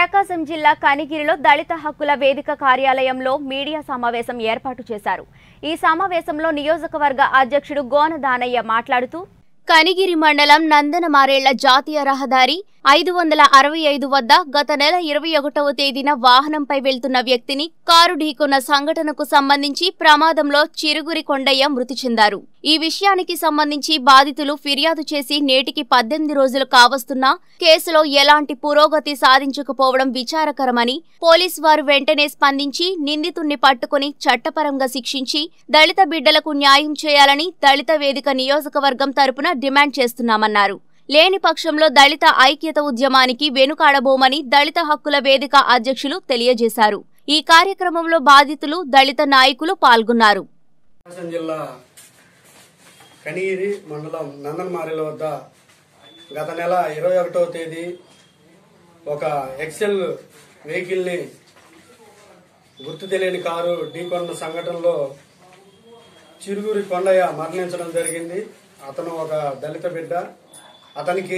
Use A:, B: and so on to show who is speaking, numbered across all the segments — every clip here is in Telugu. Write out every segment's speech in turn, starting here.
A: ప్రకాశం జిల్లా కనిగిరిలో దళిత హక్కుల వేదిక కార్యాలయంలో మీడియా సమావేశం ఏర్పాటు చేశారు ఈ సమావేశంలో నియోజకవర్గ అధ్యక్షుడు గోన దానయ్య మాట్లాడుతూ కనిగిరి మండలం నందనమారేళ్ల జాతీయ రహదారి ఐదు వందల అరవై ఐదు వద్ద గత నెల ఇరవై ఒకటవ తేదీన వాహనంపై వెళ్తున్న వ్యక్తిని కారు ఢీకొన్న సంఘటనకు సంబంధించి ప్రమాదంలో చిరుగురి కొండయ్య మృతి చెందారు ఈ విషయానికి సంబంధించి బాధితులు ఫిర్యాదు చేసి నేటికి పద్దెనిమిది రోజులు కావస్తున్నా కేసులో ఎలాంటి పురోగతి సాధించకపోవడం విచారకరమని పోలీసు వారు వెంటనే స్పందించి నిందితుణ్ణి పట్టుకుని చట్టపరంగా శిక్షించి దళిత బిడ్డలకు న్యాయం చేయాలని దళిత వేదిక నియోజకవర్గం తరపున డిమాండ్ చేస్తున్నామన్నారు లేని పక్షంలో దళిత ఐక్యత ఉద్యమానికి వెనుకాడబోమని దళిత హక్కుల వేదిక అధ్యక్షులు తెలియజేశారు ఈ కార్యక్రమంలో బాధితులు దళిత నాయకులు పాల్గొన్నారు
B: ప్రకాశం జిల్లా కనిగిరి మండలం నందనమారిల వద్ద గత నెల ఇరవై ఒకటవ తేదీ ఒక ఎక్సెల్ వెహికల్ని గుర్తు తెలియని కారు ఢీకొన్న సంఘటనలో చిరుగురి కొండయ్య మరణించడం జరిగింది అతను ఒక దళిత బిడ్డ అతనికి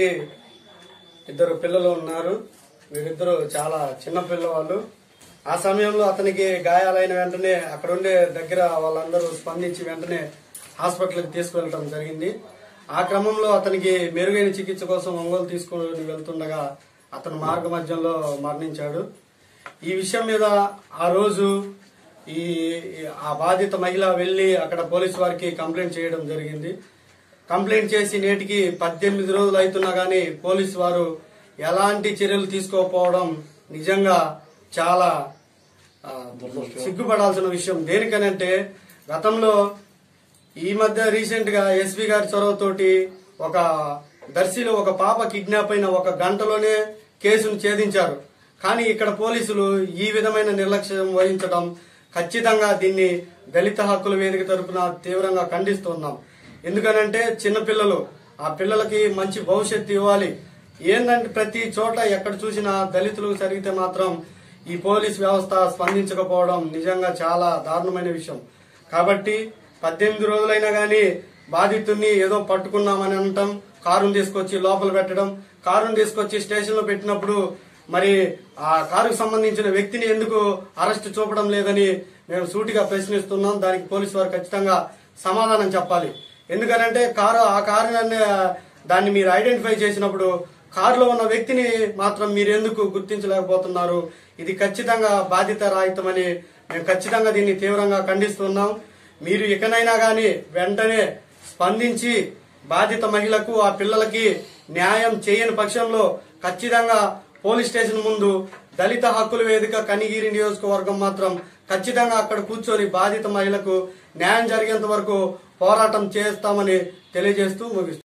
B: ఇద్దరు పిల్లలు ఉన్నారు వీరిద్దరు చాలా చిన్న పిల్లవాళ్ళు ఆ సమయంలో అతనికి గాయాలైన వెంటనే అక్కడ ఉండే దగ్గర వాళ్ళందరూ స్పందించి వెంటనే హాస్పిటల్కి తీసుకువెళ్ళడం జరిగింది ఆ క్రమంలో అతనికి మెరుగైన చికిత్స కోసం ఒంగోలు తీసుకుని వెళ్తుండగా అతను మార్గ మధ్యంలో మరణించాడు ఈ విషయం మీద ఆ రోజు ఈ ఆ బాధిత మహిళ వెళ్లి అక్కడ పోలీసు వారికి కంప్లైంట్ చేయడం జరిగింది కంప్లైంట్ చేసి నేటికి పద్దెనిమిది రోజులు అవుతున్నా గానీ పోలీసు వారు ఎలాంటి చర్యలు తీసుకోకపోవడం నిజంగా చాలా ఆ, సిగ్గుపడాల్సిన విషయం దేనికనంటే గతంలో ఈ మధ్య రీసెంట్ గా ఎస్పీ గారి చొరవతోటి ఒక దర్శిలో ఒక పాప కిడ్నాప్ అయిన ఒక గంటలోనే కేసును ఛేదించారు కానీ ఇక్కడ పోలీసులు ఈ విధమైన నిర్లక్ష్యం వహించడం ఖచ్చితంగా దీన్ని దళిత హక్కుల వేదిక తరపున తీవ్రంగా ఖండిస్తున్నాం ఎందుకనంటే చిన్నపిల్లలు ఆ పిల్లలకి మంచి భవిష్యత్తు ఇవ్వాలి ఏందంటే ప్రతి చోట ఎక్కడ చూసినా దళితులు జరిగితే మాత్రం ఈ పోలీస్ వ్యవస్థ స్పందించకపోవడం నిజంగా చాలా దారుణమైన విషయం కాబట్టి పద్దెనిమిది రోజులైనా గానీ బాధితుడిని ఏదో పట్టుకున్నామని అనటం కారును తీసుకొచ్చి లోపల పెట్టడం కారును తీసుకొచ్చి స్టేషన్ లో పెట్టినప్పుడు మరి ఆ కారుకు సంబంధించిన వ్యక్తిని ఎందుకు అరెస్ట్ చూపడం లేదని మేము సూటిగా ప్రశ్నిస్తున్నాం దానికి పోలీసు వారు ఖచ్చితంగా సమాధానం చెప్పాలి ఎందుకనంటే కారు ఆ కారు దాన్ని మీరు ఐడెంటిఫై చేసినప్పుడు కారులో ఉన్న వ్యక్తిని మాత్రం మీరు ఎందుకు గుర్తించలేకపోతున్నారు ఇది ఖచ్చితంగా బాధ్యత రాహితమని మేము ఖచ్చితంగా దీన్ని తీవ్రంగా ఖండిస్తున్నాం మీరు ఇకనైనా గాని వెంటనే స్పందించి బాధిత మహిళకు ఆ పిల్లలకి న్యాయం చేయని పక్షంలో ఖచ్చితంగా పోలీస్ స్టేషన్ ముందు దళిత హక్కుల వేదిక కనిగిరి నియోజకవర్గం మాత్రం ఖచ్చితంగా అక్కడ కూర్చొని బాధిత మహిళకు న్యాయం జరిగేంత వరకు పోరాటం చేస్తామని తెలియజేస్తూ ముగిస్తాం